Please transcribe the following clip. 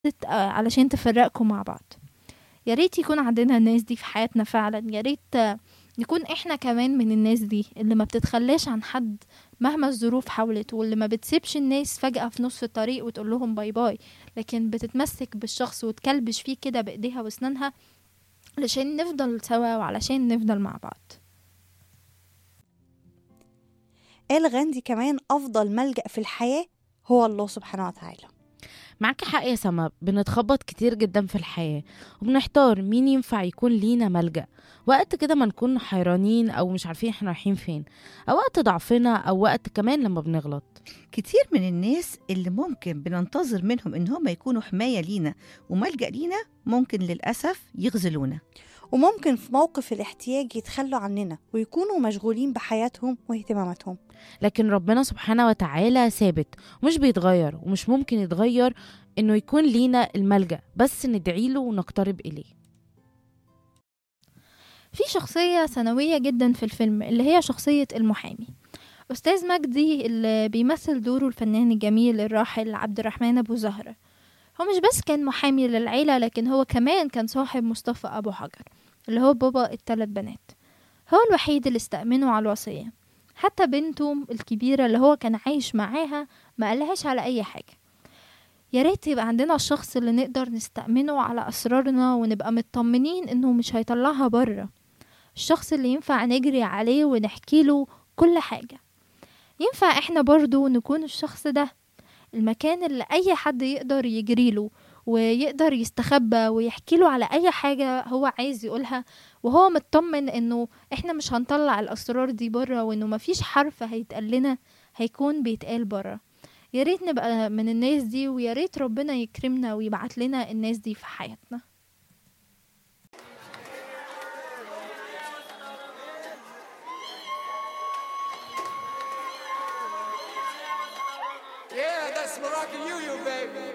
آه، علشان تفرقكم مع بعض يا ريت يكون عندنا الناس دي في حياتنا فعلا يا ريت آه، نكون احنا كمان من الناس دي اللي ما بتتخلاش عن حد مهما الظروف حاولت واللي ما بتسيبش الناس فجأة في نص الطريق وتقول لهم باي باي لكن بتتمسك بالشخص وتكلبش فيه كده بإيديها واسنانها علشان نفضل سوا وعلشان نفضل مع بعض قال غاندي كمان أفضل ملجأ في الحياة هو الله سبحانه وتعالى معاكي حق يا سما بنتخبط كتير جدا في الحياة وبنحتار مين ينفع يكون لينا ملجأ وقت كده ما نكون حيرانين أو مش عارفين احنا رايحين فين أو وقت ضعفنا أو وقت كمان لما بنغلط كتير من الناس اللي ممكن بننتظر منهم ان هم يكونوا حماية لينا وملجأ لينا ممكن للأسف يخذلونا وممكن في موقف الاحتياج يتخلوا عننا ويكونوا مشغولين بحياتهم واهتماماتهم لكن ربنا سبحانه وتعالى ثابت ومش بيتغير ومش ممكن يتغير إنه يكون لينا الملجأ بس ندعيله ونقترب إليه في شخصية ثانوية جدا في الفيلم اللي هي شخصية المحامي أستاذ مجدي اللي بيمثل دوره الفنان الجميل الراحل عبد الرحمن أبو زهرة هو مش بس كان محامي للعيلة لكن هو كمان كان صاحب مصطفى أبو حجر اللي هو بابا التلات بنات هو الوحيد اللي استأمنه على الوصية حتى بنته الكبيرة اللي هو كان عايش معاها ما قالهاش على أي حاجة يا ريت يبقى عندنا الشخص اللي نقدر نستأمنه على أسرارنا ونبقى مطمنين إنه مش هيطلعها بره الشخص اللي ينفع نجري عليه ونحكي له كل حاجة ينفع احنا برضو نكون الشخص ده المكان اللي اي حد يقدر يجري له ويقدر يستخبى ويحكي له على اي حاجة هو عايز يقولها وهو مطمن انه احنا مش هنطلع الاسرار دي بره وانه مفيش حرف هيتقال لنا هيكون بيتقال بره يا ريت نبقى من الناس دي ويا ريت ربنا يكرمنا ويبعت لنا الناس دي في حياتنا Yeah, that's Moroccan you, you baby.